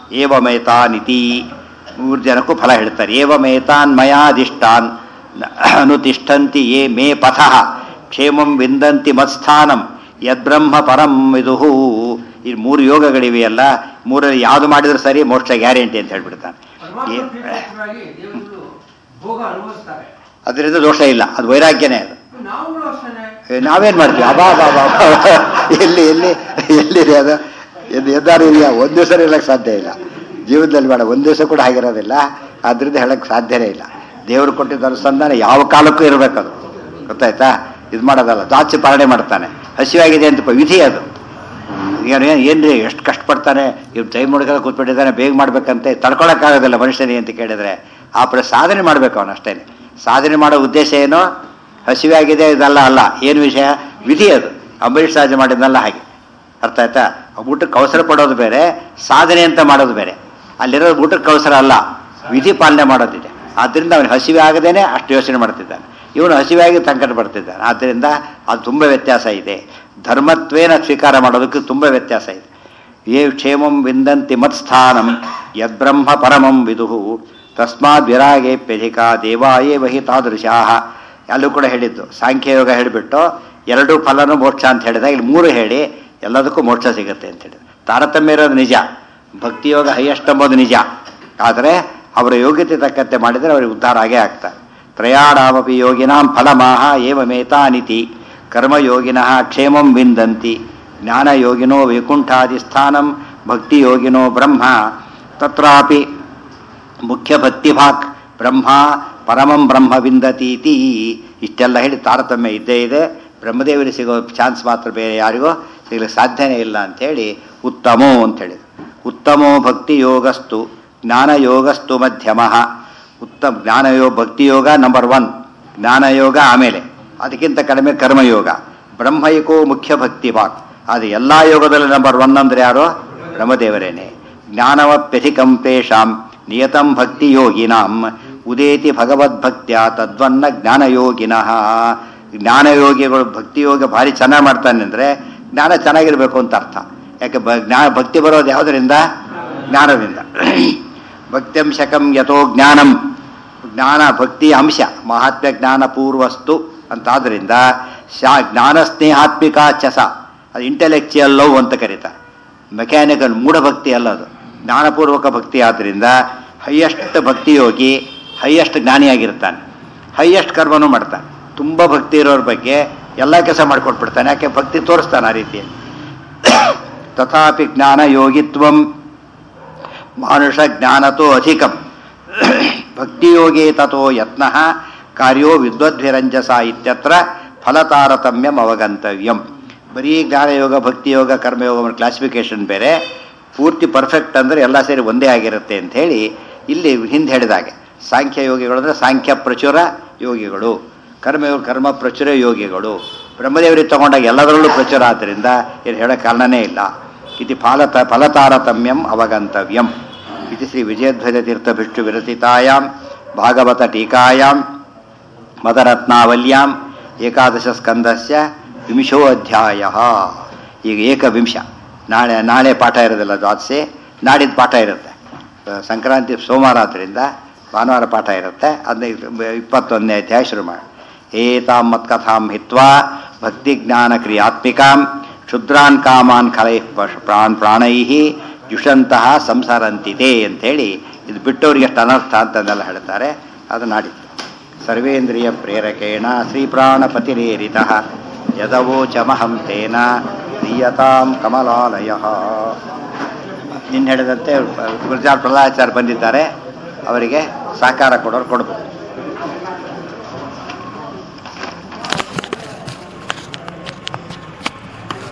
ಏವಮೇತಾನಿತಿ ಮೂರು ಜನಕ್ಕೂ ಫಲ ಹೇಳ್ತಾರೆ ಏವಮೇತಾನ್ ಮಯಾದಿಷ್ಟಾನ್ ಅನುತಿಷ್ಠಂತಿ ಯೇ ಮೇ ಪಥಃ ಕ್ಷೇಮಂ ವಿಂದಂತಿ ಮತ್ಸ್ಥಾನಂ ಯದ್ಬ್ರಹ್ಮ ಪರಂ ವಿದುಹು ಈ ಮೂರು ಯೋಗಗಳಿವೆಯಲ್ಲ ಮೂರಲ್ಲಿ ಯಾವುದು ಮಾಡಿದ್ರು ಸರಿ ಮೋಕ್ಷ ಗ್ಯಾರಂಟಿ ಅಂತ ಹೇಳ್ಬಿಡ್ತಾನೆ ಪರಮಾತ್ಮ ಏ- ಪ್ರೀತಿಗೋಸ್ಕರವಾಗಿ ದೇವರುಗಳು ಭೋಗ ಅನುಭವಿಸ್ತಾರೆ ಅದರಿಂದ ದೋಷ ಇಲ್ಲ ಅದು ವೈರಾಗ್ಯನೇ ಅದು ನಾವುಗಳು ಅಷ್ಟೇ ಏ, ನಾವೇನ್ ಮಾಡ್ತೀವಿ ಅಬಾ ಬಾ ಬಾ ಬಾ. ಎಲ್ಲಿ ಎಲ್ಲಿ ಎಲ್ಲಿದೆ ಅದು ಎದ್ದು ಎದ್ದಾರು ಇಲ್ಲ ಒಂದು ದಿವಸ ಹೇಳಕ್ ಸಾಧ್ಯ ಇಲ್ಲ ಜೀವನದಲ್ಲಿ ಬೇಡ ಒಂದು ದಿವಸ ಕೂಡ ಆಗಿರೋದಿಲ್ಲ ಆದ್ರಿಂದ ಹೇಳಕ್ ಸಾಧ್ಯನೇ ಇಲ್ಲ ದೇವರು ಕೊಟ್ಟಿದ್ದ ಅನುಸಂಧಾನ ಯಾವ ಕಾಲಕ್ಕೂ ಇರಬೇಕದು ಗೊತ್ತಾಯ್ತಾ ಇದು ಮಾಡೋದಲ್ಲ ದಾಚಿ ಪಾಲನೆ ಮಾಡ್ತಾನೆ ಹಸಿವಾಗಿದೆ ಅಂತ ಪ- ವಿಧಿ ಅದು ಏನು ಏನ್ರಿ ಎಷ್ಟು ಕಷ್ಟಪಡ್ತಾನೆ ಇವ್ ಟೈಮ್ ಮುಡ್ಕೊಂಡು ಕೂತ್ಬಿಟ್ಟಿದ್ದಾನೆ ಬೇಗ ಮಾಡ್ಬೇಕಂತೆ ತಡ್ಕೊಳಕ್ಕಾಗೋದಿಲ್ಲ ಮನುಷ್ಯನಿಗೆ ಅಂತ ಕೇಳಿದ್ರೆ ಆ ಪ್ರ ಸಾಧನೆ ಮಾಡ್ಬೇಕು ಅವನು ಅಷ್ಟೇ ಸಾಧನೆ ಮಾಡೋ ಉದ್ದೇಶ ಏನು ಹಸಿವೆ ಆಗಿದೆ ಇದಲ್ಲ ಅಲ್ಲ ಏನು ವಿಷಯ ವಿಧಿ ಅದು ಅಂಬರೀಷ್ ರಾಜ ಮಾಡಿದ್ನಲ್ಲ ಹಾಗೆ ಅರ್ಥ ಆಯ್ತಾ ಊಟಕ್ಕೆ ಅವಸರ ಪಡೋದು ಬೇರೆ ಸಾಧನೆ ಅಂತ ಮಾಡೋದು ಬೇರೆ ಅಲ್ಲಿರೋ ಊಟಕ್ಕೆ ಅವಸರ ಅಲ್ಲ ವಿಧಿ ಪಾಲನೆ ಮಾಡೋದಿದೆ ಆದ್ದರಿಂದ ಅವನು ಹಸಿವೆ ಆಗದೇನೆ ಅಷ್ಟು ಯೋಚನೆ ಮಾಡ್ತಿದ್ದಾನೆ ಇವನು ಹಸಿವೆಯಾಗಿ ಸಂಕಟ ಪಡ್ತಿದ್ದಾನೆ ಆದ್ದರಿಂದ ಅದು ತುಂಬ ವ್ಯತ್ಯಾಸ ಇದೆ ಧರ್ಮತ್ವೇನ ಸ್ವೀಕಾರ ಮಾಡೋದಕ್ಕೆ ತುಂಬ ವ್ಯತ್ಯಾಸ ಇದೆ ಯೇ ಕ್ಷೇಮಂ ವಿಂದಂತಿ ಮತ್ಸ್ಥಾನಂ ಯದ್ಬ್ರಹ್ಮ ಪರಮಂ ವಿದುಹು ತಸ್ಮಾತ್ ವಿರಾಗೇಪ್ಯಧಿಕ ದೇವಾಯೇ ವಹಿ ತಾದೃಶಾ ಅಲ್ಲೂ ಕೂಡ ಹೇಳಿದ್ದು ಸಾಂಖ್ಯಯೋಗ ಹೇಳಿಬಿಟ್ಟು ಎರಡು ಫಲನೂ ಮೋಕ್ಷ ಅಂತ ಹೇಳಿದಾಗ ಇಲ್ಲಿ ಮೂರು ಹೇಳಿ ಎಲ್ಲದಕ್ಕೂ ಮೋಕ್ಷ ಸಿಗುತ್ತೆ ಅಂತ ಹೇಳಿದ್ರು ತಾರತಮ್ಯ ಇರೋದು ನಿಜ ಭಕ್ತಿಯೋಗ ಹೈಯೆಸ್ಟ್ ಅಂಬೋದು ನಿಜ ಆದರೆ ಅವರ ಯೋಗ್ಯತೆ ತಕ್ಕಂತೆ ಮಾಡಿದರೆ ಅವರಿಗೆ ಉದ್ಧಾರ ಆಗೇ ಆಗ್ತಾರೆ ತ್ರಯಾಣಾಮಪಿ ಯೋಗಿನಾಂ ಫಲಮಾಹ ಏವಮೇತಾನಿತಿ ಕರ್ಮಯೋಗಿನಃ ಕ್ಷೇಮಂ ವಿಂದಂತಿ ಜ್ಞಾನಯೋಗಿನೋ ವೈಕುಂಠಾದಿಸ್ಥಾನಂ ಭಕ್ತಿಯೋಗಿನೋ ಬ್ರಹ್ಮ ತತ್ರಾಪಿ ಮುಖ್ಯ ಭಕ್ತಿಭಾಕ್ ಬ್ರಹ್ಮ ಪರಮಂ ಬ್ರಹ್ಮ ವಿಂದತೀತಿ ಇಷ್ಟೆಲ್ಲ ಹೇಳಿ ತಾರತಮ್ಯ ಇದ್ದೇ ಇದೆ ಬ್ರಹ್ಮದೇವರಿಗೆ ಸಿಗೋ ಚಾನ್ಸ್ ಮಾತ್ರ ಬೇರೆ ಯಾರಿಗೋ ಸಿಗಲಿಕ್ಕೆ ಸಾಧ್ಯನೇ ಇಲ್ಲ ಅಂಥೇಳಿ ಉತ್ತಮೋ ಅಂತೇಳಿ ಉತ್ತಮೋ ಭಕ್ತಿ ಯೋಗಸ್ತು ಜ್ಞಾನಯೋಗಸ್ತು ಮಧ್ಯಮ ಉತ್ತಮ ಜ್ಞಾನಯೋಗ ಭಕ್ತಿಯೋಗ ನಂಬರ್ ಒನ್ ಜ್ಞಾನಯೋಗ ಆಮೇಲೆ ಅದಕ್ಕಿಂತ ಕಡಿಮೆ ಕರ್ಮಯೋಗ ಬ್ರಹ್ಮೈಕೋ ಮುಖ್ಯ ಭಕ್ತಿ ಭಾಗ್ ಅದು ಎಲ್ಲ ಯೋಗದಲ್ಲಿ ನಂಬರ್ ಒನ್ ಅಂದ್ರೆ ಯಾರು ಬ್ರಹ್ಮದೇವರೇನೆ ಜ್ಞಾನವಪ್ಯಧಿಕಂ ತೇಷಾಂ ನಿಯತಂ ಭಕ್ತಿ ಯೋಗಿನಾಂ ಉದೇತಿ ಭಗವದ್ಭಕ್ತ್ಯ ತದ್ವನ್ನ ಜ್ಞಾನಯೋಗಿನಃ ಜ್ಞಾನಯೋಗಿಗಳು ಭಕ್ತಿಯೋಗ ಭಾರಿ ಚೆನ್ನಾಗಿ ಮಾಡ್ತಾನೆ ಅಂದರೆ ಜ್ಞಾನ ಚೆನ್ನಾಗಿರ್ಬೇಕು ಅಂತ ಅರ್ಥ ಯಾಕೆ ಬ ಜ್ಞಾನ ಭಕ್ತಿ ಬರೋದು ಯಾವುದರಿಂದ ಜ್ಞಾನದಿಂದ ಭಕ್ತ್ಯಂಶಕಂ ಯಥೋ ಜ್ಞಾನಂ ಜ್ಞಾನ ಭಕ್ತಿ ಅಂಶ ಮಹಾತ್ಮ್ಯ ಜ್ಞಾನ ಪೂರ್ವಸ್ತು ಅಂತಾದ್ರಿಂದ ಶಾ ಜ್ಞಾನ ಸ್ನೇಹಾತ್ಮಿಕ ಚಸ ಅದು ಇಂಟೆಲೆಕ್ಚುಯಲ್ ಲವ್ ಅಂತ ಕರೀತಾರೆ ಮೆಕ್ಯಾನಿಕಲ್ ಮೂಢಭಕ್ತಿ ಅಲ್ಲ ಅದು ಜ್ಞಾನಪೂರ್ವಕ ಭಕ್ತಿ ಆದ್ದರಿಂದ ಹೈಯೆಸ್ಟ್ ಭಕ್ತಿಯೋಗಿ ಹೈಯೆಸ್ಟ್ ಜ್ಞಾನಿಯಾಗಿರ್ತಾನೆ ಹೈಯೆಸ್ಟ್ ಕರ್ಮನೂ ಮಾಡ್ತಾನೆ ತುಂಬ ಭಕ್ತಿ ಇರೋರ ಬಗ್ಗೆ ಎಲ್ಲ ಕೆಲಸ ಮಾಡ್ಕೊಟ್ಬಿಡ್ತಾನೆ ಯಾಕೆ ಭಕ್ತಿ ತೋರಿಸ್ತಾನೆ ಆ ರೀತಿಯಲ್ಲಿ ತಥಾಪಿ ಜ್ಞಾನ ಯೋಗಿತ್ವಂ ಮಾನುಷ ಜ್ಞಾನತೋ ಅಧಿಕಂ ಭಕ್ತಿಯೋಗೇ ತಥೋ ಯತ್ನ ಕಾರ್ಯೋ ವಿದ್ವದ್ಭಿರಂಜಸ ಇತ್ಯತ್ರ ಫಲತಾರತಮ್ಯಂ ಅವಗಂತವ್ಯಂ ಬರೀ ಜ್ಞಾನಯೋಗ ಭಕ್ತಿಯೋಗ ಕರ್ಮಯೋಗ ಕ್ಲಾಸಿಫಿಕೇಶನ್ ಬೇರೆ ಪೂರ್ತಿ ಪರ್ಫೆಕ್ಟ್ ಅಂದರೆ ಎಲ್ಲ ಸೇರಿ ಒಂದೇ ಆಗಿರುತ್ತೆ ಅಂತ ಹೇಳಿ ಇಲ್ಲಿ ಹಿಂದೆ ಹೇಳಿದಾಗೆ ಸಾಂಖ್ಯ ಯೋಗಿಗಳು ಅಂದರೆ ಸಾಂಖ್ಯ ಪ್ರಚುರ ಯೋಗಿಗಳು ಕರ್ಮಯೋಗ ಕರ್ಮ ಪ್ರಚುರ ಯೋಗಿಗಳು ಬ್ರಹ್ಮದೇವರಿಗೆ ತಗೊಂಡಾಗ ಎಲ್ಲದರಲ್ಲೂ ಪ್ರಚುರ ಆದ್ದರಿಂದ ಇದು ಹೇಳೋ ಕಾರಣನೇ ಇಲ್ಲ ಇತಿ ಫಲತ ಫಲತಾರತಮ್ಯಂ ಅವಗಂತವ್ಯಂ ಇತಿ ಶ್ರೀ ವಿಜಯಧ್ವಜ ತೀರ್ಥಭಿಷ್ಟು ವಿರಚಿತಾಯಾಂ ಭಾಗವತ ಟೀಕಾಯಾಂ ಮದರತ್ನಾವಲ್ಯಾಂ ಏಕಾದಶ ಸ್ಕಂದಸ್ಯ ವಿಂಶೋ ಅಧ್ಯಾಯ ಈಗ ಏಕವಿಂಶ ನಾಳೆ ನಾಳೆ ಪಾಠ ಇರೋದಿಲ್ಲ ದ್ವಾದಶಿ ನಾಡಿದ್ದು ಪಾಠ ಇರುತ್ತೆ ಅಹ್, ಸಂಕ್ರಾಂತಿ ಸೋಮವಾರ ಆದ್ದರಿಂದ ಭಾನುವಾರ ಪಾಠ ಇರುತ್ತೆ ಅದನ್ನ ಇಪ್ಪತ್ತೊಂದನೇ ಅಧ್ಯಾಯ ಶುರು ಮಾಡಿ ಏತಾಂ ಮತ್ಕಥಾಂ ಹಿತ್ವಾ ಭಕ್ತಿ ಜ್ಞಾನ ಕ್ರಿಯಾತ್ಮಿಕಾಂ ಕ್ಷುದ್ರಾನ್ ಕಾಮಾನ್ ಖಲೈ ಪ್ರಾಣ್ ಪ್ರಾಣೈ ಜುಷಂತಹ ಸಂಸಾರಂತಿದೆ ಅಂಥೇಳಿ ಇದು ಬಿಟ್ಟವರಿಗೆ ಎಷ್ಟು ಅನರ್ಥ ಅಂತಂದೆಲ್ಲ ಹೇಳ್ತಾರೆ ಅದು ನಾಡಿದ್ದು ಸರ್ವೇಂದ್ರಿಯ ಪ್ರೇರಕೇಣ ಶ್ರೀಪ್ರಾಣಪತಿರೇರಿತ ಯದವೋಚಮಹಂ ತೇನ ದೀಯತಾಂ ಕಮಲಾಲಯ ನಿನ್ನ ಹೇಳಿದಂತೆ ಗುರುಜಾರ್ ಪ್ರಹ್ಲಾದಾಚಾರ್ಯ ಬಂದಿದ್ದಾರೆ ಅವರಿಗೆ ಸಹಕಾರ ಕೊಡೋರು ಕೊಡಬೇಕು